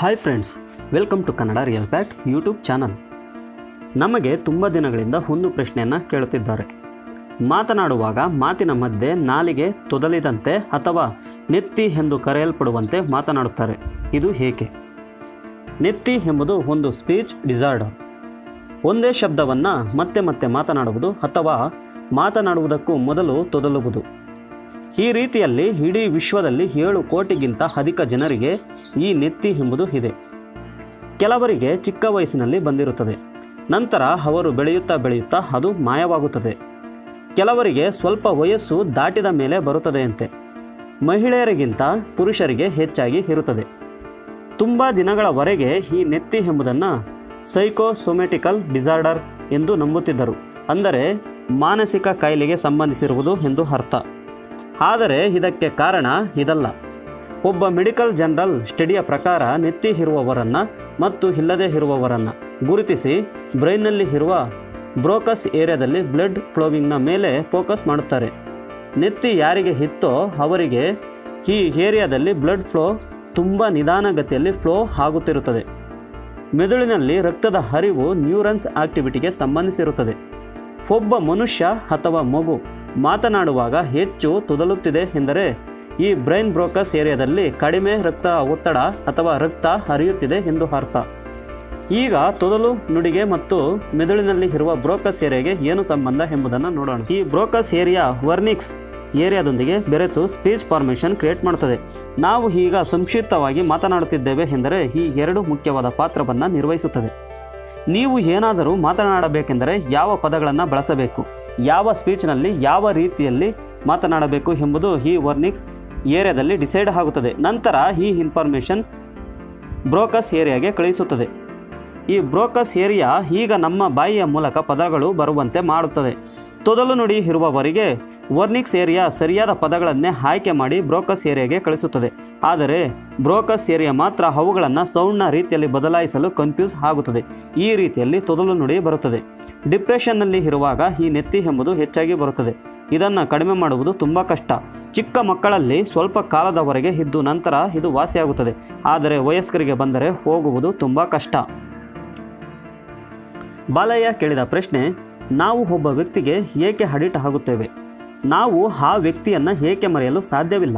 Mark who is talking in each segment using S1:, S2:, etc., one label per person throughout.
S1: hi friends welcome to Kannada real fact YouTube channel ನಮಗೆ ತುಂಬ ದಿನಗಳಿಂದ ಒಂದು ಪ್ರಶ್ನೆಯನ್ನು ಕೇಳುತ್ತಿದ್ದಾರೆ ಮಾತನಾಡುವಾಗ ಮಾತಿನ ಮಧ್ಯೆ ನಾಲಿಗೆ ತೊದಲಿದಂತೆ ಅಥವಾ ನೆತ್ತಿ ಎಂದು ಕರೆಯಲ್ಪಡುವಂತೆ ಮಾತನಾಡುತ್ತಾರೆ ಇದು ಏಕೆ ನೆತ್ತಿ ಎಂಬುದು ಒಂದು ಸ್ಪೀಚ್ ಡಿಸಾರ್ಡರ್ ಒಂದೇ ಶಬ್ದವನ್ನು ಮತ್ತೆ ಮತ್ತೆ ಮಾತನಾಡುವುದು ಅಥವಾ ಮಾತನಾಡುವುದಕ್ಕೂ ಮೊದಲು ತೊದಲುವುದು ಈ ರೀತಿಯಲ್ಲಿ ಇಡೀ ವಿಶ್ವದಲ್ಲಿ ಏಳು ಕೋಟಿಗಿಂತ ಅಧಿಕ ಜನರಿಗೆ ಈ ನೆತ್ತಿ ಎಂಬುದು ಇದೆ ಕೆಲವರಿಗೆ ಚಿಕ್ಕ ವಯಸ್ಸಿನಲ್ಲಿ ಬಂದಿರುತ್ತದೆ ನಂತರ ಅವರು ಬೆಳೆಯುತ್ತಾ ಬೆಳೆಯುತ್ತಾ ಅದು ಮಾಯವಾಗುತ್ತದೆ ಕೆಲವರಿಗೆ ಸ್ವಲ್ಪ ವಯಸ್ಸು ದಾಟಿದ ಮೇಲೆ ಬರುತ್ತದೆಯಂತೆ ಮಹಿಳೆಯರಿಗಿಂತ ಪುರುಷರಿಗೆ ಹೆಚ್ಚಾಗಿ ಇರುತ್ತದೆ ತುಂಬ ದಿನಗಳವರೆಗೆ ಈ ನೆತ್ತಿ ಎಂಬುದನ್ನು ಸೈಕೋಸೊಮೆಟಿಕಲ್ ಡಿಸಾರ್ಡರ್ ಎಂದು ನಂಬುತ್ತಿದ್ದರು ಅಂದರೆ ಮಾನಸಿಕ ಕಾಯಿಲೆಗೆ ಸಂಬಂಧಿಸಿರುವುದು ಎಂದು ಅರ್ಥ ಆದರೆ ಇದಕ್ಕೆ ಕಾರಣ ಇದಲ್ಲ ಒಬ್ಬ ಮೆಡಿಕಲ್ ಜನರಲ್ ಸ್ಟಡಿಯ ಪ್ರಕಾರ ನೆತ್ತಿ ಇರುವವರನ್ನು ಮತ್ತು ಇಲ್ಲದೇ ಇರುವವರನ್ನು ಗುರುತಿಸಿ ಬ್ರೈನ್ನಲ್ಲಿ ಇರುವ ಬ್ರೋಕಸ್ ಏರಿಯಾದಲ್ಲಿ ಬ್ಲಡ್ ಫ್ಲೋವಿಂಗ್ನ ಮೇಲೆ ಫೋಕಸ್ ಮಾಡುತ್ತಾರೆ ನೆತ್ತಿ ಯಾರಿಗೆ ಇತ್ತೋ ಅವರಿಗೆ ಈ ಏರಿಯಾದಲ್ಲಿ ಬ್ಲಡ್ ಫ್ಲೋ ತುಂಬ ನಿಧಾನಗತಿಯಲ್ಲಿ ಫ್ಲೋ ಆಗುತ್ತಿರುತ್ತದೆ ಮೆದುಳಿನಲ್ಲಿ ರಕ್ತದ ಹರಿವು ನ್ಯೂರನ್ಸ್ ಆಕ್ಟಿವಿಟಿಗೆ ಸಂಬಂಧಿಸಿರುತ್ತದೆ ಒಬ್ಬ ಮನುಷ್ಯ ಅಥವಾ ಮಗು ಮಾತನಾಡುವಾಗ ಹೆಚ್ಚು ತೊದಲುತ್ತಿದೆ ಎಂದರೆ ಈ ಬ್ರೈನ್ ಬ್ರೋಕಸ್ ಏರಿಯಾದಲ್ಲಿ ಕಡಿಮೆ ರಕ್ತ ಒತ್ತಡ ಅಥವಾ ರಕ್ತ ಹರಿಯುತ್ತಿದೆ ಎಂದು ಅರ್ಥ ಈಗ ತೊದಲು ನುಡಿಗೆ ಮತ್ತು ಮೆದುಳಿನಲ್ಲಿ ಇರುವ ಬ್ರೋಕಸ್ ಏರಿಯಾಗೆ ಏನು ಸಂಬಂಧ ಎಂಬುದನ್ನು ನೋಡೋಣ ಈ ಬ್ರೋಕಸ್ ಏರಿಯಾ ವರ್ನಿಕ್ಸ್ ಏರಿಯಾದೊಂದಿಗೆ ಬೆರೆತು ಸ್ಪೀಚ್ ಫಾರ್ಮೇಷನ್ ಕ್ರಿಯೇಟ್ ಮಾಡುತ್ತದೆ ನಾವು ಈಗ ಸಂಕ್ಷಿಪ್ತವಾಗಿ ಮಾತನಾಡುತ್ತಿದ್ದೇವೆ ಎಂದರೆ ಈ ಎರಡು ಮುಖ್ಯವಾದ ಪಾತ್ರವನ್ನು ನಿರ್ವಹಿಸುತ್ತದೆ ನೀವು ಏನಾದರೂ ಮಾತನಾಡಬೇಕೆಂದರೆ ಯಾವ ಪದಗಳನ್ನು ಬಳಸಬೇಕು ಯಾವ ಸ್ಪೀಚ್ನಲ್ಲಿ ಯಾವ ರೀತಿಯಲ್ಲಿ ಮಾತನಾಡಬೇಕು ಎಂಬುದು ಈ ವರ್ನಿಕ್ಸ್ ಏರಿಯಾದಲ್ಲಿ ಡಿಸೈಡ್ ಆಗುತ್ತದೆ ನಂತರ ಈ ಇನ್ಫಾರ್ಮೇಷನ್ ಬ್ರೋಕಸ್ ಏರಿಯಾಗೆ ಕಳುಹಿಸುತ್ತದೆ ಈ ಬ್ರೋಕಸ್ ಏರಿಯಾ ಈಗ ನಮ್ಮ ಬಾಯಿಯ ಮೂಲಕ ಪದಗಳು ಬರುವಂತೆ ಮಾಡುತ್ತದೆ ತೊದಲು ನುಡಿ ಇರುವವರಿಗೆ ವರ್ನಿಕ್ಸ್ ಏರಿಯಾ ಸರಿಯಾದ ಪದಗಳನ್ನೇ ಆಯ್ಕೆ ಮಾಡಿ ಬ್ರೋಕಸ್ ಏರಿಯಾಗೆ ಕಳಿಸುತ್ತದೆ ಆದರೆ ಬ್ರೋಕಸ್ ಏರಿಯಾ ಮಾತ್ರ ಅವುಗಳನ್ನು ಸೌಂಡ್ನ ರೀತಿಯಲ್ಲಿ ಬದಲಾಯಿಸಲು ಕನ್ಫ್ಯೂಸ್ ಆಗುತ್ತದೆ ಈ ರೀತಿಯಲ್ಲಿ ತೊದಲು ನುಡಿ ಬರುತ್ತದೆ ಡಿಪ್ರೆಷನ್ನಲ್ಲಿ ಇರುವಾಗ ಈ ನೆತ್ತಿ ಎಂಬುದು ಹೆಚ್ಚಾಗಿ ಬರುತ್ತದೆ ಇದನ್ನು ಕಡಿಮೆ ಮಾಡುವುದು ತುಂಬ ಕಷ್ಟ ಚಿಕ್ಕ ಮಕ್ಕಳಲ್ಲಿ ಸ್ವಲ್ಪ ಕಾಲದವರೆಗೆ ಇದ್ದು ನಂತರ ಇದು ವಾಸಿಯಾಗುತ್ತದೆ ಆದರೆ ವಯಸ್ಕರಿಗೆ ಬಂದರೆ ಹೋಗುವುದು ತುಂಬ ಕಷ್ಟ ಬಾಲಯ್ಯ ಕೇಳಿದ ಪ್ರಶ್ನೆ ನಾವು ಒಬ್ಬ ವ್ಯಕ್ತಿಗೆ ಏಕೆ ಅಡಿಟ್ ಆಗುತ್ತೇವೆ ನಾವು ಆ ವ್ಯಕ್ತಿಯನ್ನು ಏಕೆ ಮರೆಯಲು ಸಾಧ್ಯವಿಲ್ಲ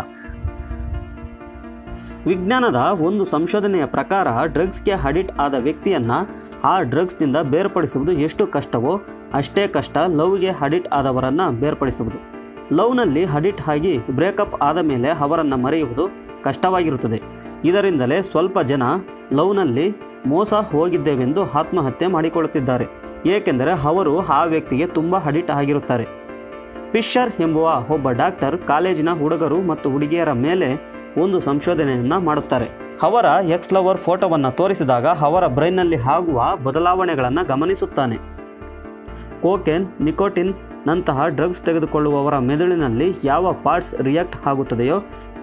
S1: ವಿಜ್ಞಾನದ ಒಂದು ಸಂಶೋಧನೆಯ ಪ್ರಕಾರ ಡ್ರಗ್ಸ್ಗೆ ಅಡಿಟ್ ಆದ ವ್ಯಕ್ತಿಯನ್ನು ಆ ಡ್ರಗ್ಸ್ನಿಂದ ಬೇರ್ಪಡಿಸುವುದು ಎಷ್ಟು ಕಷ್ಟವೋ ಅಷ್ಟೇ ಕಷ್ಟ ಲವ್ಗೆ ಅಡಿಟ್ ಆದವರನ್ನು ಬೇರ್ಪಡಿಸುವುದು ಲವ್ನಲ್ಲಿ ಅಡಿಟ್ ಆಗಿ ಬ್ರೇಕಪ್ ಆದ ಮೇಲೆ ಅವರನ್ನು ಮರೆಯುವುದು ಕಷ್ಟವಾಗಿರುತ್ತದೆ ಇದರಿಂದಲೇ ಸ್ವಲ್ಪ ಜನ ಲವ್ನಲ್ಲಿ ಮೋಸ ಹೋಗಿದ್ದೇವೆಂದು ಆತ್ಮಹತ್ಯೆ ಮಾಡಿಕೊಳ್ಳುತ್ತಿದ್ದಾರೆ ಏಕೆಂದರೆ ಅವರು ಆ ವ್ಯಕ್ತಿಗೆ ತುಂಬ ಅಡಿಟ್ ಆಗಿರುತ್ತಾರೆ ಫಿಶರ್ ಎಂಬುವ ಒಬ್ಬ ಡಾಕ್ಟರ್ ಕಾಲೇಜಿನ ಹುಡುಗರು ಮತ್ತು ಹುಡುಗಿಯರ ಮೇಲೆ ಒಂದು ಸಂಶೋಧನೆಯನ್ನು ಮಾಡುತ್ತಾರೆ ಅವರ ಎಕ್ಸ್ ಲವರ್ ಫೋಟೋವನ್ನು ತೋರಿಸಿದಾಗ ಅವರ ಬ್ರೈನ್ನಲ್ಲಿ ಆಗುವ ಬದಲಾವಣೆಗಳನ್ನು ಗಮನಿಸುತ್ತಾನೆ ಕೋಕೆನ್ ನಿಕೋಟಿನ್ ನಂತಹ ಡ್ರಗ್ಸ್ ತೆಗೆದುಕೊಳ್ಳುವವರ ಮೆದುಳಿನಲ್ಲಿ ಯಾವ ಪಾರ್ಟ್ಸ್ ರಿಯಾಕ್ಟ್ ಆಗುತ್ತದೆಯೋ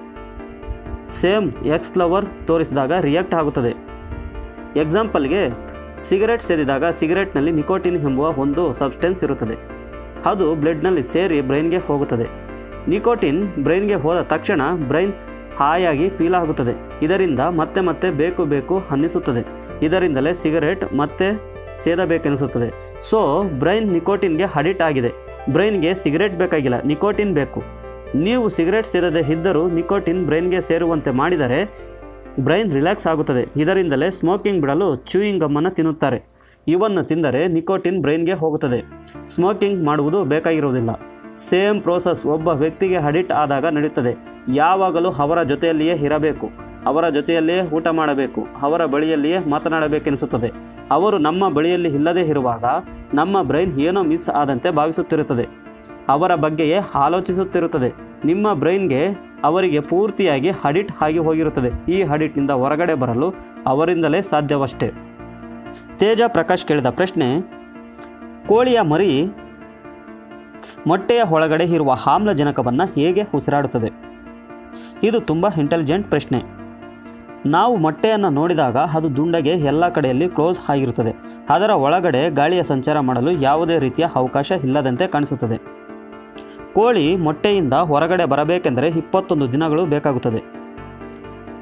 S1: ಸೇಮ್ ಎಕ್ಸ್ ಲವರ್ ತೋರಿಸಿದಾಗ ರಿಯಾಕ್ಟ್ ಆಗುತ್ತದೆ ಎಕ್ಸಾಂಪಲ್ಗೆ ಸಿಗರೆಟ್ ಸೇದಿದಾಗ ಸಿಗರೆಟ್ನಲ್ಲಿ ನಿಕೋಟಿನ್ ಎಂಬುವ ಒಂದು ಸಬ್ಸ್ಟೆನ್ಸ್ ಇರುತ್ತದೆ ಅದು ಬ್ಲಡ್ನಲ್ಲಿ ಸೇರಿ ಬ್ರೈನ್ಗೆ ಹೋಗುತ್ತದೆ ನಿಕೋಟಿನ್ ಬ್ರೈನ್ಗೆ ಹೋದ ತಕ್ಷಣ ಬ್ರೈನ್ ಹಾಯಾಗಿ ಫೀಲ್ ಆಗುತ್ತದೆ ಇದರಿಂದ ಮತ್ತೆ ಮತ್ತೆ ಬೇಕು ಬೇಕು ಅನ್ನಿಸುತ್ತದೆ ಇದರಿಂದಲೇ ಸಿಗರೆಟ್ ಮತ್ತೆ ಸೇದಬೇಕೆನಿಸುತ್ತದೆ ಸೊ ಬ್ರೈನ್ ನಿಕೋಟಿನ್ಗೆ ಅಡಿಟ್ ಆಗಿದೆ ಬ್ರೈನ್ಗೆ ಸಿಗರೆಟ್ ಬೇಕಾಗಿಲ್ಲ ನಿಕೋಟಿನ್ ಬೇಕು ನೀವು ಸಿಗರೆಟ್ ಸೇದದೆ ಇದ್ದರೂ ನಿಕೋಟಿನ್ ಬ್ರೈನ್ಗೆ ಸೇರುವಂತೆ ಮಾಡಿದರೆ ಬ್ರೈನ್ ರಿಲ್ಯಾಕ್ಸ್ ಆಗುತ್ತದೆ ಇದರಿಂದಲೇ ಸ್ಮೋಕಿಂಗ್ ಬಿಡಲು ಚೂಯಿಂಗ್ ಗಮ್ಮನ್ನು ತಿನ್ನುತ್ತಾರೆ ಇವನ್ನು ತಿಂದರೆ ನಿಕೋಟಿನ್ ಬ್ರೈನ್ಗೆ ಹೋಗುತ್ತದೆ ಸ್ಮೋಕಿಂಗ್ ಮಾಡುವುದು ಬೇಕಾಗಿರುವುದಿಲ್ಲ ಸೇಮ್ ಪ್ರೋಸೆಸ್ ಒಬ್ಬ ವ್ಯಕ್ತಿಗೆ ಅಡಿಟ್ ಆದಾಗ ನಡೆಯುತ್ತದೆ ಯಾವಾಗಲೂ ಅವರ ಜೊತೆಯಲ್ಲಿಯೇ ಇರಬೇಕು ಅವರ ಜೊತೆಯಲ್ಲಿಯೇ ಊಟ ಮಾಡಬೇಕು ಅವರ ಬಳಿಯಲ್ಲಿಯೇ ಮಾತನಾಡಬೇಕೆನಿಸುತ್ತದೆ ಅವರು ನಮ್ಮ ಬಳಿಯಲ್ಲಿ ಇಲ್ಲದೇ ಇರುವಾಗ ನಮ್ಮ ಬ್ರೈನ್ ಏನೋ ಮಿಸ್ ಆದಂತೆ ಭಾವಿಸುತ್ತಿರುತ್ತದೆ ಅವರ ಬಗ್ಗೆಯೇ ಆಲೋಚಿಸುತ್ತಿರುತ್ತದೆ ನಿಮ್ಮ ಬ್ರೈನ್ಗೆ ಅವರಿಗೆ ಪೂರ್ತಿಯಾಗಿ ಅಡಿಟ್ ಆಗಿ ಹೋಗಿರುತ್ತದೆ ಈ ಅಡಿಟ್ನಿಂದ ಹೊರಗಡೆ ಬರಲು ಅವರಿಂದಲೇ ಸಾಧ್ಯವಷ್ಟೇ ತೇಜ ಪ್ರಕಾಶ್ ಕೇಳಿದ ಪ್ರಶ್ನೆ ಕೋಳಿಯ ಮರಿ ಮೊಟ್ಟೆಯ ಒಳಗಡೆ ಇರುವ ಆಮ್ಲಜನಕವನ್ನು ಹೇಗೆ ಉಸಿರಾಡುತ್ತದೆ ಇದು ತುಂಬ ಇಂಟೆಲಿಜೆಂಟ್ ಪ್ರಶ್ನೆ ನಾವು ಮೊಟ್ಟೆಯನ್ನು ನೋಡಿದಾಗ ಅದು ದುಂಡಗೆ ಎಲ್ಲ ಕಡೆಯಲ್ಲಿ ಕ್ಲೋಸ್ ಆಗಿರುತ್ತದೆ ಅದರ ಒಳಗಡೆ ಗಾಳಿಯ ಸಂಚಾರ ಮಾಡಲು ಯಾವುದೇ ರೀತಿಯ ಅವಕಾಶ ಇಲ್ಲದಂತೆ ಕಾಣಿಸುತ್ತದೆ ಕೋಳಿ ಮೊಟ್ಟೆಯಿಂದ ಹೊರಗಡೆ ಬರಬೇಕೆಂದರೆ ಇಪ್ಪತ್ತೊಂದು ದಿನಗಳು ಬೇಕಾಗುತ್ತದೆ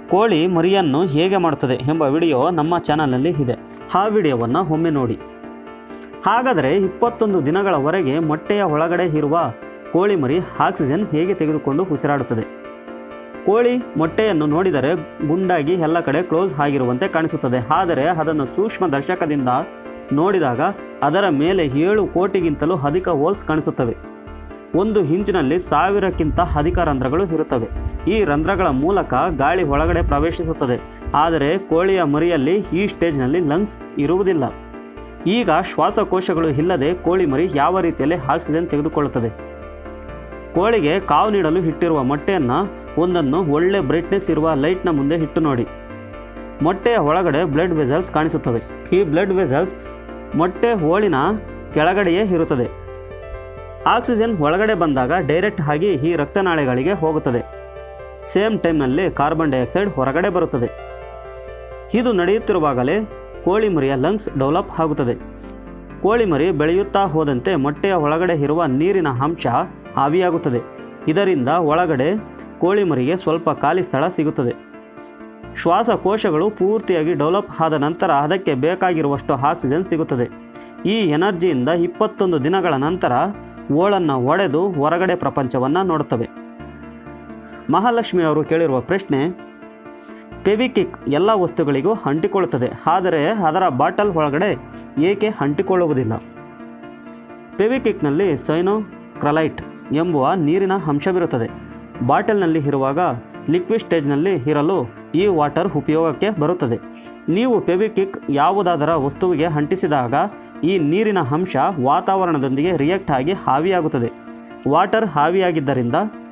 S1: ಕೋಳಿ ಮರಿಯನ್ನು ಹೇಗೆ ಮಾಡುತ್ತದೆ ಎಂಬ ವಿಡಿಯೋ ನಮ್ಮ ಚಾನಲ್ನಲ್ಲಿ ಇದೆ ಆ ವಿಡಿಯೋವನ್ನು ಒಮ್ಮೆ ನೋಡಿ ಹಾಗಾದರೆ ಇಪ್ಪತ್ತೊಂದು ದಿನಗಳವರೆಗೆ ಮೊಟ್ಟೆಯ ಒಳಗಡೆ ಇರುವ ಕೋಳಿ ಮರಿ ಆಕ್ಸಿಜನ್ ಹೇಗೆ ತೆಗೆದುಕೊಂಡು ಉಸಿರಾಡುತ್ತದೆ ಕೋಳಿ ಮೊಟ್ಟೆಯನ್ನು ನೋಡಿದರೆ ಗುಂಡಾಗಿ ಎಲ್ಲ ಕಡೆ ಕ್ಲೋಸ್ ಆಗಿರುವಂತೆ ಕಾಣಿಸುತ್ತದೆ ಆದರೆ ಅದನ್ನು ಸೂಕ್ಷ್ಮ ದರ್ಶಕದಿಂದ ನೋಡಿದಾಗ ಅದರ ಮೇಲೆ ಏಳು ಕೋಟಿಗಿಂತಲೂ ಅಧಿಕ ಹೋಲ್ಸ್ ಕಾಣಿಸುತ್ತವೆ ಒಂದು ಇಂಚಿನಲ್ಲಿ ಸಾವಿರಕ್ಕಿಂತ ಅಧಿಕ ರಂಧ್ರಗಳು ಇರುತ್ತವೆ ಈ ರಂಧ್ರಗಳ ಮೂಲಕ ಗಾಳಿ ಒಳಗಡೆ ಪ್ರವೇಶಿಸುತ್ತದೆ ಆದರೆ ಕೋಳಿಯ ಮರಿಯಲ್ಲಿ ಈ ಸ್ಟೇಜ್ನಲ್ಲಿ ಲಂಗ್ಸ್ ಇರುವುದಿಲ್ಲ ಈಗ ಶ್ವಾಸಕೋಶಗಳು ಇಲ್ಲದೆ ಕೋಳಿ ಮರಿ ಯಾವ ರೀತಿಯಲ್ಲಿ ಆಕ್ಸಿಜನ್ ತೆಗೆದುಕೊಳ್ಳುತ್ತದೆ ಕೋಳಿಗೆ ಕಾವು ನೀಡಲು ಇಟ್ಟಿರುವ ಮೊಟ್ಟೆಯನ್ನು ಒಂದನ್ನು ಒಳ್ಳೆ ಬ್ರೈಟ್ನೆಸ್ ಇರುವ ಲೈಟ್ನ ಮುಂದೆ ಇಟ್ಟು ನೋಡಿ ಮೊಟ್ಟೆಯ ಒಳಗಡೆ ಬ್ಲಡ್ ವೆಸಲ್ಸ್ ಕಾಣಿಸುತ್ತವೆ ಈ ಬ್ಲಡ್ ವೆಸಲ್ಸ್ ಮೊಟ್ಟೆ ಹೋಳಿನ ಕೆಳಗಡೆಯೇ ಇರುತ್ತದೆ ಆಕ್ಸಿಜನ್ ಒಳಗಡೆ ಬಂದಾಗ ಡೈರೆಕ್ಟ್ ಆಗಿ ಈ ರಕ್ತನಾಳಗಳಿಗೆ ಹೋಗುತ್ತದೆ ಸೇಮ್ ಟೈಮ್ನಲ್ಲಿ ಕಾರ್ಬನ್ ಡೈಆಕ್ಸೈಡ್ ಹೊರಗಡೆ ಬರುತ್ತದೆ ಇದು ನಡೆಯುತ್ತಿರುವಾಗಲೇ ಕೋಳಿ ಮರಿಯ ಲಂಗ್ಸ್ ಡೆವಲಪ್ ಆಗುತ್ತದೆ ಕೋಳಿ ಮರಿ ಬೆಳೆಯುತ್ತಾ ಹೋದಂತೆ ಮೊಟ್ಟೆಯ ಒಳಗಡೆ ಇರುವ ನೀರಿನ ಅಂಶ ಆವಿಯಾಗುತ್ತದೆ ಇದರಿಂದ ಒಳಗಡೆ ಕೋಳಿ ಮರಿಗೆ ಸ್ವಲ್ಪ ಖಾಲಿ ಸ್ಥಳ ಸಿಗುತ್ತದೆ ಶ್ವಾಸಕೋಶಗಳು ಪೂರ್ತಿಯಾಗಿ ಡೆವಲಪ್ ಆದ ನಂತರ ಅದಕ್ಕೆ ಬೇಕಾಗಿರುವಷ್ಟು ಆಕ್ಸಿಜನ್ ಸಿಗುತ್ತದೆ ಈ ಎನರ್ಜಿಯಿಂದ ಇಪ್ಪತ್ತೊಂದು ದಿನಗಳ ನಂತರ ಓಳನ್ನು ಒಡೆದು ಹೊರಗಡೆ ಪ್ರಪಂಚವನ್ನು ನೋಡುತ್ತವೆ ಮಹಾಲಕ್ಷ್ಮಿ ಅವರು ಕೇಳಿರುವ ಪ್ರಶ್ನೆ ಫೆವಿಕಿಕ್ ಎಲ್ಲ ವಸ್ತುಗಳಿಗೂ ಅಂಟಿಕೊಳ್ಳುತ್ತದೆ ಆದರೆ ಅದರ ಬಾಟಲ್ ಒಳಗಡೆ ಏಕೆ ಅಂಟಿಕೊಳ್ಳುವುದಿಲ್ಲ ಫೆವಿಕಿಕ್ನಲ್ಲಿ ಸೈನೋಕ್ರಲೈಟ್ ಎಂಬುವ ನೀರಿನ ಅಂಶವಿರುತ್ತದೆ ಬಾಟಲ್ನಲ್ಲಿ ಇರುವಾಗ ಲಿಕ್ವಿಡ್ ಸ್ಟೇಜ್ನಲ್ಲಿ ಇರಲು ಈ ವಾಟರ್ ಉಪಯೋಗಕ್ಕೆ ಬರುತ್ತದೆ ನೀವು ಫೆವಿಕಿಕ್ ಯಾವುದಾದರ ವಸ್ತುವಿಗೆ ಅಂಟಿಸಿದಾಗ ಈ ನೀರಿನ ಅಂಶ ವಾತಾವರಣದೊಂದಿಗೆ ರಿಯಾಕ್ಟ್ ಆಗಿ ಹಾವಿಯಾಗುತ್ತದೆ ವಾಟರ್ ಹಾವಿಯಾಗಿದ್ದರಿಂದ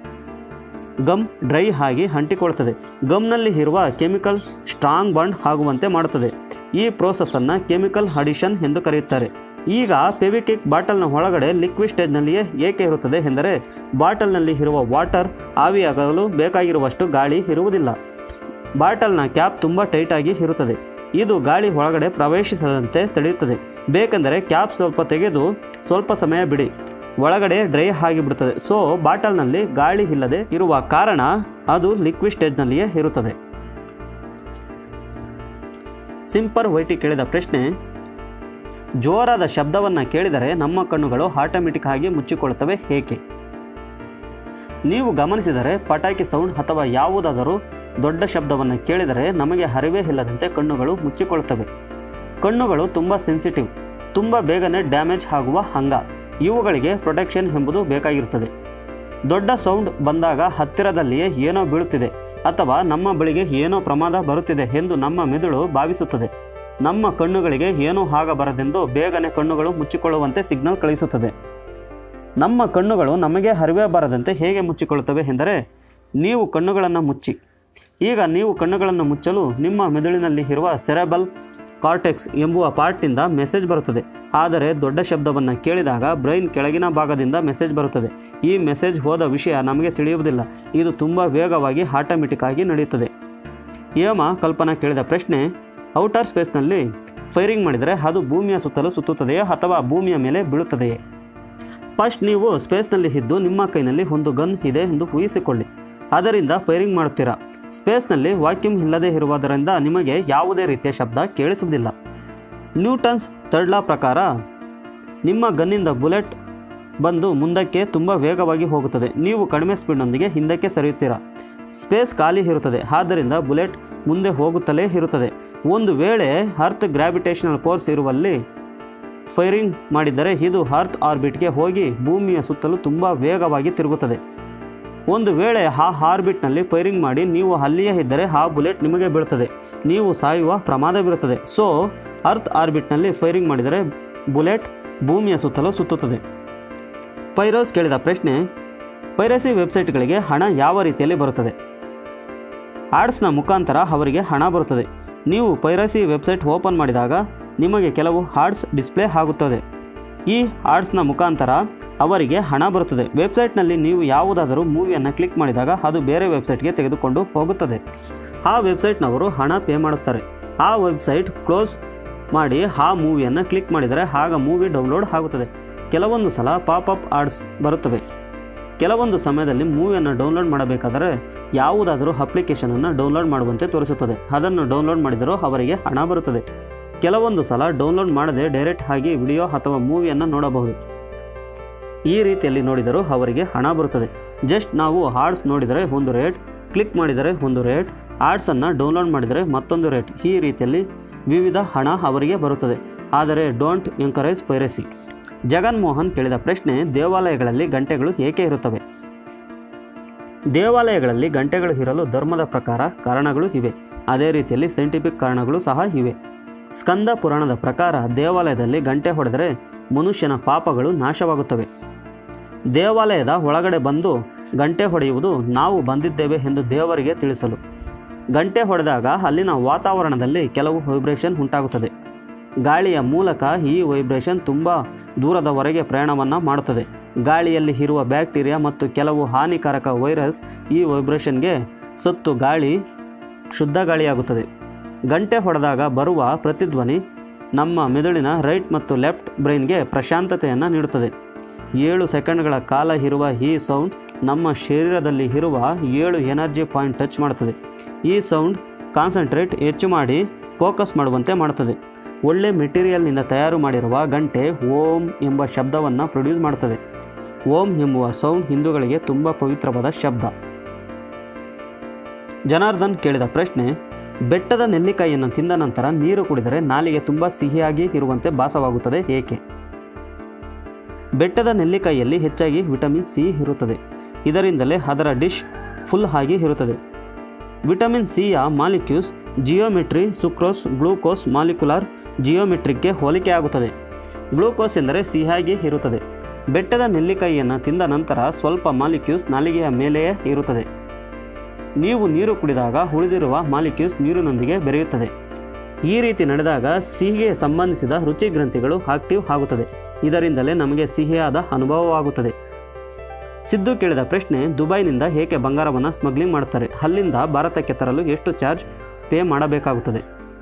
S1: ಗಮ್ ಡ್ರೈ ಆಗಿ ಅಂಟಿಕೊಳ್ಳುತ್ತದೆ ಗಮ್ನಲ್ಲಿ ಇರುವ ಕೆಮಿಕಲ್ ಸ್ಟ್ರಾಂಗ್ ಬಾಂಡ್ ಆಗುವಂತೆ ಮಾಡುತ್ತದೆ ಈ ಪ್ರೋಸೆಸ್ಸನ್ನು ಕೆಮಿಕಲ್ ಅಡಿಷನ್ ಎಂದು ಕರೆಯುತ್ತಾರೆ ಈಗ ಫೆವಿಕಿಕ್ ಬಾಟಲ್ನ ಒಳಗಡೆ ಲಿಕ್ವಿಡ್ ಸ್ಟೇಜ್ನಲ್ಲಿಯೇ ಏಕೆ ಇರುತ್ತದೆ ಎಂದರೆ ಬಾಟಲ್ನಲ್ಲಿ ಇರುವ ವಾಟರ್ ಆವಿಯಾಗಲು ಬೇಕಾಗಿರುವಷ್ಟು ಗಾಳಿ ಇರುವುದಿಲ್ಲ ಬಾಟಲ್ನ ಕ್ಯಾಪ್ ತುಂಬ ಟೈಟಾಗಿ ಇರುತ್ತದೆ ಇದು ಗಾಳಿ ಒಳಗಡೆ ಪ್ರವೇಶಿಸದಂತೆ ತಡೆಯುತ್ತದೆ ಬೇಕೆಂದರೆ ಕ್ಯಾಪ್ ಸ್ವಲ್ಪ ತೆಗೆದು ಸ್ವಲ್ಪ ಸಮಯ ಬಿಡಿ ಒಳಗಡೆ ಡ್ರೈ ಆಗಿಬಿಡುತ್ತದೆ ಸೊ ಬಾಟಲ್ನಲ್ಲಿ ಗಾಳಿ ಇಲ್ಲದೆ ಇರುವ ಕಾರಣ ಅದು ಲಿಕ್ವಿಡ್ ಸ್ಟೇಜ್ನಲ್ಲಿಯೇ ಇರುತ್ತದೆ ಸಿಂಪರ್ ವೈಟಿ ಕೇಳಿದ ಪ್ರಶ್ನೆ ಜೋರಾದ ಶಬ್ದವನ್ನು ಕೇಳಿದರೆ ನಮ್ಮ ಕಣ್ಣುಗಳು ಆಟೋಮೆಟಿಕ್ ಆಗಿ ಮುಚ್ಚಿಕೊಳ್ಳುತ್ತವೆ ಏಕೆ ನೀವು ಗಮನಿಸಿದರೆ ಪಟಾಕಿ ಸೌಂಡ್ ಅಥವಾ ಯಾವುದಾದರೂ ದೊಡ್ಡ ಶಬ್ದವನ್ನು ಕೇಳಿದರೆ ನಮಗೆ ಅರಿವೇ ಇಲ್ಲದಂತೆ ಕಣ್ಣುಗಳು ಮುಚ್ಚಿಕೊಳ್ಳುತ್ತವೆ ಕಣ್ಣುಗಳು ತುಂಬ ಸೆನ್ಸಿಟಿವ್ ತುಂಬ ಬೇಗನೆ ಡ್ಯಾಮೇಜ್ ಆಗುವ ಅಂಗ ಇವುಗಳಿಗೆ ಪ್ರೊಟೆಕ್ಷನ್ ಎಂಬುದು ಬೇಕಾಗಿರುತ್ತದೆ ದೊಡ್ಡ ಸೌಂಡ್ ಬಂದಾಗ ಹತ್ತಿರದಲ್ಲಿಯೇ ಏನೋ ಬೀಳುತ್ತಿದೆ ಅಥವಾ ನಮ್ಮ ಬಳಿಗೆ ಏನೋ ಪ್ರಮಾದ ಬರುತ್ತಿದೆ ಎಂದು ನಮ್ಮ ಮೆದುಳು ಭಾವಿಸುತ್ತದೆ ನಮ್ಮ ಕಣ್ಣುಗಳಿಗೆ ಏನೂ ಆಗಬಾರದೆಂದು ಬೇಗನೆ ಕಣ್ಣುಗಳು ಮುಚ್ಚಿಕೊಳ್ಳುವಂತೆ ಸಿಗ್ನಲ್ ಕಳುಹಿಸುತ್ತದೆ ನಮ್ಮ ಕಣ್ಣುಗಳು ನಮಗೆ ಅರಿವೇ ಬಾರದಂತೆ ಹೇಗೆ ಮುಚ್ಚಿಕೊಳ್ಳುತ್ತವೆ ಎಂದರೆ ನೀವು ಕಣ್ಣುಗಳನ್ನು ಮುಚ್ಚಿ ಈಗ ನೀವು ಕಣ್ಣುಗಳನ್ನು ಮುಚ್ಚಲು ನಿಮ್ಮ ಮೆದುಳಿನಲ್ಲಿ ಇರುವ ಸೆರೆಬಲ್ ಕಾರ್ಟೆಕ್ಸ್ ಎಂಬುವ ಪಾರ್ಟಿಂದ ಮೆಸೇಜ್ ಬರುತ್ತದೆ ಆದರೆ ದೊಡ್ಡ ಶಬ್ದವನ್ನು ಕೇಳಿದಾಗ ಬ್ರೈನ್ ಕೆಳಗಿನ ಭಾಗದಿಂದ ಮೆಸೇಜ್ ಬರುತ್ತದೆ ಈ ಮೆಸೇಜ್ ಹೋದ ವಿಷಯ ನಮಗೆ ತಿಳಿಯುವುದಿಲ್ಲ ಇದು ತುಂಬ ವೇಗವಾಗಿ ಆಟೋಮೆಟಿಕ್ ಆಗಿ ನಡೆಯುತ್ತದೆ ಏಮ ಕಲ್ಪನಾ ಕೇಳಿದ ಪ್ರಶ್ನೆ ಔಟರ್ ಸ್ಪೇಸ್ನಲ್ಲಿ ಫೈರಿಂಗ್ ಮಾಡಿದರೆ ಅದು ಭೂಮಿಯ ಸುತ್ತಲೂ ಸುತ್ತುತ್ತದೆಯೇ ಅಥವಾ ಭೂಮಿಯ ಮೇಲೆ ಬೀಳುತ್ತದೆಯೇ ಫಸ್ಟ್ ನೀವು ಸ್ಪೇಸ್ನಲ್ಲಿ ಇದ್ದು ನಿಮ್ಮ ಕೈನಲ್ಲಿ ಒಂದು ಗನ್ ಇದೆ ಎಂದು ಊಹಿಸಿಕೊಳ್ಳಿ ಅದರಿಂದ ಫೈರಿಂಗ್ ಮಾಡುತ್ತೀರಾ ಸ್ಪೇಸ್ನಲ್ಲಿ ವಾಕ್ಯೂಮ್ ಇಲ್ಲದೆ ಇರುವುದರಿಂದ ನಿಮಗೆ ಯಾವುದೇ ರೀತಿಯ ಶಬ್ದ ಕೇಳಿಸುವುದಿಲ್ಲ ನ್ಯೂಟನ್ಸ್ ಥರ್ಡ್ ಲಾ ಪ್ರಕಾರ ನಿಮ್ಮ ಗನ್ನಿಂದ ಬುಲೆಟ್ ಬಂದು ಮುಂದಕ್ಕೆ ತುಂಬ ವೇಗವಾಗಿ ಹೋಗುತ್ತದೆ ನೀವು ಕಡಿಮೆ ಸ್ಪೀಡ್ನೊಂದಿಗೆ ಹಿಂದಕ್ಕೆ ಸರಿಯುತ್ತೀರಾ ಸ್ಪೇಸ್ ಖಾಲಿ ಇರುತ್ತದೆ ಆದ್ದರಿಂದ ಬುಲೆಟ್ ಮುಂದೆ ಹೋಗುತ್ತಲೇ ಇರುತ್ತದೆ ಒಂದು ವೇಳೆ ಅರ್ತ್ ಗ್ರಾವಿಟೇಷನಲ್ ಫೋರ್ಸ್ ಇರುವಲ್ಲಿ ಫೈರಿಂಗ್ ಮಾಡಿದರೆ ಇದು ಅರ್ತ್ ಆರ್ಬಿಟ್ಗೆ ಹೋಗಿ ಭೂಮಿಯ ಸುತ್ತಲೂ ತುಂಬ ವೇಗವಾಗಿ ತಿರುಗುತ್ತದೆ ಒಂದು ವೇಳೆ ಆ ಆರ್ಬಿಟ್ನಲ್ಲಿ ಫೈರಿಂಗ್ ಮಾಡಿ ನೀವು ಅಲ್ಲಿಯೇ ಇದ್ದರೆ ಆ ಬುಲೆಟ್ ನಿಮಗೆ ಬೀಳುತ್ತದೆ ನೀವು ಸಾಯುವ ಪ್ರಮಾದವಿರುತ್ತದೆ ಸೊ ಅರ್ತ್ ಆರ್ಬಿಟ್ನಲ್ಲಿ ಫೈರಿಂಗ್ ಮಾಡಿದರೆ ಬುಲೆಟ್ ಭೂಮಿಯ ಸುತ್ತಲೂ ಸುತ್ತುತ್ತದೆ ಪೈರೋಸ್ ಕೇಳಿದ ಪ್ರಶ್ನೆ ಪೈರಸಿ ವೆಬ್ಸೈಟ್ಗಳಿಗೆ ಹಣ ಯಾವ ರೀತಿಯಲ್ಲಿ ಬರುತ್ತದೆ ಆಡ್ಸ್ನ ಮುಖಾಂತರ ಅವರಿಗೆ ಹಣ ಬರುತ್ತದೆ ನೀವು ಪೈರಸಿ ವೆಬ್ಸೈಟ್ ಓಪನ್ ಮಾಡಿದಾಗ ನಿಮಗೆ ಕೆಲವು ಆಡ್ಸ್ ಡಿಸ್ಪ್ಲೇ ಆಗುತ್ತದೆ ಈ ಆಡ್ಸ್ನ ಮುಖಾಂತರ ಅವರಿಗೆ ಹಣ ಬರುತ್ತದೆ ವೆಬ್ಸೈಟ್ನಲ್ಲಿ ನೀವು ಯಾವುದಾದರೂ ಮೂವಿಯನ್ನು ಕ್ಲಿಕ್ ಮಾಡಿದಾಗ ಅದು ಬೇರೆ ವೆಬ್ಸೈಟ್ಗೆ ತೆಗೆದುಕೊಂಡು ಹೋಗುತ್ತದೆ ಆ ವೆಬ್ಸೈಟ್ನವರು ಹಣ ಪೇ ಮಾಡುತ್ತಾರೆ ಆ ವೆಬ್ಸೈಟ್ ಕ್ಲೋಸ್ ಮಾಡಿ ಆ ಮೂವಿಯನ್ನು ಕ್ಲಿಕ್ ಮಾಡಿದರೆ ಆಗ ಮೂವಿ ಡೌನ್ಲೋಡ್ ಆಗುತ್ತದೆ ಕೆಲವೊಂದು ಸಲ ಪಾಪಪ್ ಆಡ್ಸ್ ಬರುತ್ತವೆ ಕೆಲವೊಂದು ಸಮಯದಲ್ಲಿ ಮೂವಿಯನ್ನು ಡೌನ್ಲೋಡ್ ಮಾಡಬೇಕಾದರೆ ಯಾವುದಾದರೂ ಅಪ್ಲಿಕೇಶನನ್ನು ಡೌನ್ಲೋಡ್ ಮಾಡುವಂತೆ ತೋರಿಸುತ್ತದೆ ಅದನ್ನು ಡೌನ್ಲೋಡ್ ಮಾಡಿದರೂ ಅವರಿಗೆ ಹಣ ಬರುತ್ತದೆ ಕೆಲವೊಂದು ಸಲ ಡೌನ್ಲೋಡ್ ಮಾಡದೆ ಡೈರೆಕ್ಟ್ ಆಗಿ ವಿಡಿಯೋ ಅಥವಾ ಮೂವಿಯನ್ನು ನೋಡಬಹುದು ಈ ರೀತಿಯಲ್ಲಿ ನೋಡಿದರೂ ಅವರಿಗೆ ಹಣ ಬರುತ್ತದೆ ಜಸ್ಟ್ ನಾವು ಹಾಡ್ಸ್ ನೋಡಿದರೆ ಒಂದು ರೇಟ್ ಕ್ಲಿಕ್ ಮಾಡಿದರೆ ಒಂದು ರೇಟ್ ಆಡ್ಸನ್ನು ಡೌನ್ಲೋಡ್ ಮಾಡಿದರೆ ಮತ್ತೊಂದು ರೇಟ್ ಈ ರೀತಿಯಲ್ಲಿ ವಿವಿಧ ಹಣ ಅವರಿಗೆ ಬರುತ್ತದೆ ಆದರೆ ಡೋಂಟ್ ಎಂಕರೇಜ್ ಪೈರಸಿ ಜಗನ್ಮೋಹನ್ ಕೇಳಿದ ಪ್ರಶ್ನೆ ದೇವಾಲಯಗಳಲ್ಲಿ ಗಂಟೆಗಳು ಏಕೆ ಇರುತ್ತವೆ ದೇವಾಲಯಗಳಲ್ಲಿ ಗಂಟೆಗಳು ಇರಲು ಧರ್ಮದ ಪ್ರಕಾರ ಕಾರಣಗಳು ಇವೆ ಅದೇ ರೀತಿಯಲ್ಲಿ ಸೈಂಟಿಫಿಕ್ ಕಾರಣಗಳು ಸಹ ಇವೆ ಸ್ಕಂದ ಪುರಾಣದ ಪ್ರಕಾರ ದೇವಾಲಯದಲ್ಲಿ ಗಂಟೆ ಹೊಡೆದರೆ ಮನುಷ್ಯನ ಪಾಪಗಳು ನಾಶವಾಗುತ್ತವೆ ದೇವಾಲಯದ ಒಳಗಡೆ ಬಂದು ಗಂಟೆ ಹೊಡೆಯುವುದು ನಾವು ಬಂದಿದ್ದೇವೆ ಎಂದು ದೇವರಿಗೆ ತಿಳಿಸಲು ಗಂಟೆ ಹೊಡೆದಾಗ ಅಲ್ಲಿನ ವಾತಾವರಣದಲ್ಲಿ ಕೆಲವು ವೈಬ್ರೇಷನ್ ಉಂಟಾಗುತ್ತದೆ ಗಾಳಿಯ ಮೂಲಕ ಈ ವೈಬ್ರೇಷನ್ ತುಂಬ ದೂರದವರೆಗೆ ಪ್ರಯಾಣವನ್ನು ಮಾಡುತ್ತದೆ ಗಾಳಿಯಲ್ಲಿ ಇರುವ ಬ್ಯಾಕ್ಟೀರಿಯಾ ಮತ್ತು ಕೆಲವು ಹಾನಿಕಾರಕ ವೈರಸ್ ಈ ವೈಬ್ರೇಷನ್ಗೆ ಸತ್ತು ಗಾಳಿ ಶುದ್ಧ ಗಾಳಿಯಾಗುತ್ತದೆ ಗಂಟೆ ಹೊಡೆದಾಗ ಬರುವ ಪ್ರತಿಧ್ವನಿ ನಮ್ಮ ಮೆದುಳಿನ ರೈಟ್ ಮತ್ತು ಲೆಫ್ಟ್ ಬ್ರೈನ್ಗೆ ಪ್ರಶಾಂತತೆಯನ್ನು ನೀಡುತ್ತದೆ ಏಳು ಸೆಕೆಂಡ್ಗಳ ಕಾಲ ಇರುವ ಈ ಸೌಂಡ್ ನಮ್ಮ ಶರೀರದಲ್ಲಿ ಇರುವ ಏಳು ಎನರ್ಜಿ ಪಾಯಿಂಟ್ ಟಚ್ ಮಾಡುತ್ತದೆ ಈ ಸೌಂಡ್ ಕಾನ್ಸಂಟ್ರೇಟ್ ಹೆಚ್ಚು ಮಾಡಿ ಫೋಕಸ್ ಮಾಡುವಂತೆ ಮಾಡುತ್ತದೆ ಒಳ್ಳೆ ಮೆಟೀರಿಯಲ್ನಿಂದ ತಯಾರು ಮಾಡಿರುವ ಗಂಟೆ ಓಂ ಎಂಬ ಶಬ್ದವನ್ನು ಪ್ರೊಡ್ಯೂಸ್ ಮಾಡುತ್ತದೆ ಓಂ ಎಂಬುವ ಸೌಂಡ್ ಹಿಂದೂಗಳಿಗೆ ತುಂಬ ಪವಿತ್ರವಾದ ಶಬ್ದ ಜನಾರ್ದನ್ ಕೇಳಿದ ಪ್ರಶ್ನೆ ಬೆಟ್ಟದ ನೆಲ್ಲಿಕಾಯಿಯನ್ನು ತಿಂದ ನಂತರ ನೀರು ಕುಡಿದರೆ ನಾಲಿಗೆ ತುಂಬ ಸಿಹಿಯಾಗಿ ಇರುವಂತೆ ಭಾಸವಾಗುತ್ತದೆ ಏಕೆ ಬೆಟ್ಟದ ನೆಲ್ಲಿಕಾಯಿಯಲ್ಲಿ ಹೆಚ್ಚಾಗಿ ವಿಟಮಿನ್ ಸಿ ಇರುತ್ತದೆ ಇದರಿಂದಲೇ ಅದರ ಡಿಶ್ ಫುಲ್ ಆಗಿ ಇರುತ್ತದೆ ವಿಟಮಿನ್ ಸಿಯ molecules geometry sucrose glucose molecular ಜಿಯೋಮೆಟ್ರಿಕ್ಗೆ ಹೋಲಿಕೆಯಾಗುತ್ತದೆ ಗ್ಲೂಕೋಸ್ ಎಂದರೆ ಸಿಹಿಯಾಗಿ ಇರುತ್ತದೆ ಬೆಟ್ಟದ ನೆಲ್ಲಿಕಾಯಿಯನ್ನು ತಿಂದ ನಂತರ ಸ್ವಲ್ಪ ಮಾಲಿಕ್ಯೂಲ್ಸ್ ನಾಲಿಗೆಯ ಮೇಲೆಯೇ ಇರುತ್ತದೆ ನೀವು ನೀರು ಕುಡಿದಾಗ ಉಳಿದಿರುವ ಮಾಲಿಕ್ಯೂಲ್ಸ್ ನೀರಿನೊಂದಿಗೆ ಬೆರೆಯುತ್ತದೆ ಈ ರೀತಿ ನಡೆದಾಗ ಸಿಹಿಗೆ ಸಂಬಂಧಿಸಿದ ರುಚಿ ಗ್ರಂಥಿಗಳು ಆಕ್ಟಿವ್ ಆಗುತ್ತದೆ ಇದರಿಂದಲೇ ನಮಗೆ ಸಿಹಿಯಾದ ಅನುಭವವಾಗುತ್ತದೆ ಸಿದ್ದು ಕೇಳಿದ ಪ್ರಶ್ನೆ ದುಬೈನಿಂದ ಏಕೆ ಬಂಗಾರವನ್ನು ಸ್ಮಗ್ಲಿಂಗ್ ಮಾಡುತ್ತಾರೆ ಅಲ್ಲಿಂದ ಭಾರತಕ್ಕೆ ತರಲು ಎಷ್ಟು ಚಾರ್ಜ್ ಪೇ ಮಾಡಬೇಕಾಗುತ್ತದೆ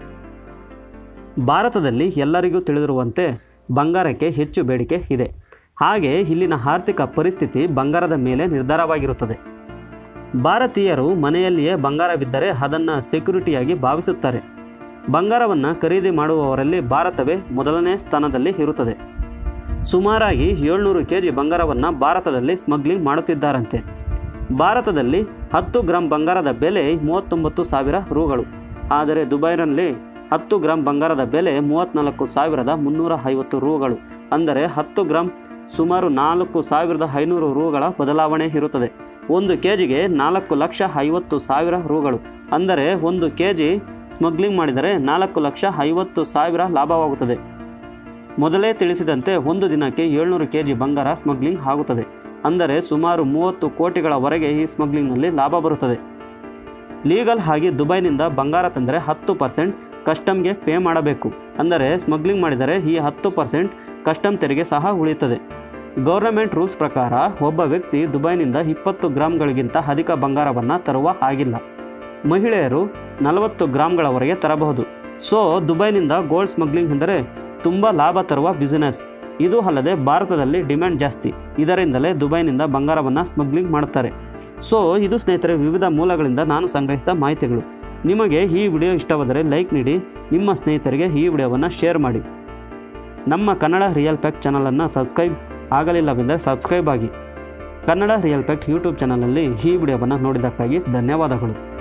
S1: ಭಾರತದಲ್ಲಿ ಎಲ್ಲರಿಗೂ ತಿಳಿದಿರುವಂತೆ ಬಂಗಾರಕ್ಕೆ ಹೆಚ್ಚು ಬೇಡಿಕೆ ಇದೆ ಹಾಗೆ ಇಲ್ಲಿನ ಆರ್ಥಿಕ ಪರಿಸ್ಥಿತಿ ಬಂಗಾರದ ಮೇಲೆ ನಿರ್ಧಾರವಾಗಿರುತ್ತದೆ ಭಾರತೀಯರು ಮನೆಯಲ್ಲಿಯೇ ಬಂಗಾರವಿದ್ದರೆ ಅದನ್ನು ಸೆಕ್ಯುರಿಟಿಯಾಗಿ ಭಾವಿಸುತ್ತಾರೆ ಬಂಗಾರವನ್ನು ಖರೀದಿ ಮಾಡುವವರಲ್ಲಿ ಭಾರತವೇ ಮೊದಲನೇ ಸ್ಥಾನದಲ್ಲಿ ಇರುತ್ತದೆ ಸುಮಾರಾಗಿ ಏಳ್ನೂರು ಕೆ ಜಿ ಬಂಗಾರವನ್ನು ಭಾರತದಲ್ಲಿ ಸ್ಮಗ್ಲಿಂಗ್ ಮಾಡುತ್ತಿದ್ದಾರಂತೆ ಭಾರತದಲ್ಲಿ ಹತ್ತು ಗ್ರಾಂ ಬಂಗಾರದ ಬೆಲೆ ಮೂವತ್ತೊಂಬತ್ತು ಸಾವಿರ ರೂಗಳು ಆದರೆ ದುಬೈನಲ್ಲಿ ಹತ್ತು ಗ್ರಾಂ ಬಂಗಾರದ ಬೆಲೆ ಮೂವತ್ತ್ನಾಲ್ಕು ಸಾವಿರದ ಮುನ್ನೂರ ಐವತ್ತು ರೂಗಳು ಅಂದರೆ ಹತ್ತು ಗ್ರಾಂ ಸುಮಾರು ನಾಲ್ಕು ಸಾವಿರದ ಐನೂರು ರೂಗಳ ಬದಲಾವಣೆ ಇರುತ್ತದೆ ಒಂದು ಕೆ ಜಿಗೆ ನಾಲ್ಕು ಲಕ್ಷ ಐವತ್ತು ಸಾವಿರ ರೂಗಳು ಅಂದರೆ ಒಂದು ಕೆ ಜಿ ಸ್ಮಗ್ಲಿಂಗ್ ಮಾಡಿದರೆ ನಾಲ್ಕು ಲಕ್ಷ ಐವತ್ತು ಸಾವಿರ ಲಾಭವಾಗುತ್ತದೆ ಮೊದಲೇ ತಿಳಿಸಿದಂತೆ ಒಂದು ದಿನಕ್ಕೆ ಏಳ್ನೂರು ಕೆ ಜಿ ಬಂಗಾರ ಸ್ಮಗ್ಲಿಂಗ್ ಆಗುತ್ತದೆ ಅಂದರೆ ಸುಮಾರು ಮೂವತ್ತು ಕೋಟಿಗಳವರೆಗೆ ಈ ಸ್ಮಗ್ಲಿಂಗ್ನಲ್ಲಿ ಲಾಭ ಬರುತ್ತದೆ ಲೀಗಲ್ ಆಗಿ ದುಬೈನಿಂದ ಬಂಗಾರ ತಂದರೆ ಹತ್ತು ಪರ್ಸೆಂಟ್ ಕಸ್ಟಮ್ಗೆ ಪೇ ಮಾಡಬೇಕು ಅಂದರೆ ಸ್ಮಗ್ಲಿಂಗ್ ಮಾಡಿದರೆ ಈ ಹತ್ತು ಪರ್ಸೆಂಟ್ ಕಸ್ಟಮ್ ತೆರಿಗೆ ಸಹ ಉಳಿಯುತ್ತದೆ ಗೌರ್ನಮೆಂಟ್ ರೂಲ್ಸ್ ಪ್ರಕಾರ ಒಬ್ಬ ವ್ಯಕ್ತಿ ದುಬೈನಿಂದ ಇಪ್ಪತ್ತು ಗ್ರಾಮ್ಗಳಿಗಿಂತ ಅಧಿಕ ಬಂಗಾರವನ್ನು ತರುವ ಹಾಗಿಲ್ಲ ಮಹಿಳೆಯರು ನಲವತ್ತು ಗ್ರಾಮ್ಗಳವರೆಗೆ ತರಬಹುದು ಸೊ ದುಬೈನಿಂದ ಗೋಲ್ಡ್ ಸ್ಮಗ್ಲಿಂಗ್ ಎಂದರೆ ತುಂಬ ಲಾಭ ತರುವ ಬಿಸಿನೆಸ್ ಇದು ಅಲ್ಲದೆ ಭಾರತದಲ್ಲಿ ಡಿಮ್ಯಾಂಡ್ ಜಾಸ್ತಿ ಇದರಿಂದಲೇ ದುಬೈನಿಂದ ಬಂಗಾರವನ್ನು ಸ್ಮಗ್ಲಿಂಗ್ ಮಾಡುತ್ತಾರೆ ಸೊ ಇದು ಸ್ನೇಹಿತರೆ ವಿವಿಧ ಮೂಲಗಳಿಂದ ನಾನು ಸಂಗ್ರಹಿಸಿದ ಮಾಹಿತಿಗಳು ನಿಮಗೆ ಈ ವಿಡಿಯೋ ಇಷ್ಟವಾದರೆ ಲೈಕ್ ನೀಡಿ ನಿಮ್ಮ ಸ್ನೇಹಿತರಿಗೆ ಈ ವಿಡಿಯೋವನ್ನು ಶೇರ್ ಮಾಡಿ ನಮ್ಮ ಕನ್ನಡ ರಿಯಲ್ ಫ್ಯಾಕ್ಟ್ ಚಾನಲನ್ನು ಸಬ್ಸ್ಕ್ರೈಬ್ ಆಗಲಿಲ್ಲವೆಂದರೆ ಸಬ್ಸ್ಕ್ರೈಬ್ ಆಗಿ ಕನ್ನಡ ರಿಯಲ್ ಫ್ಯಾಕ್ಟ್ ಯೂಟ್ಯೂಬ್ ಚಾನಲಲ್ಲಿ ಈ ವಿಡಿಯೋವನ್ನು ನೋಡಿದ್ದಕ್ಕಾಗಿ ಧನ್ಯವಾದಗಳು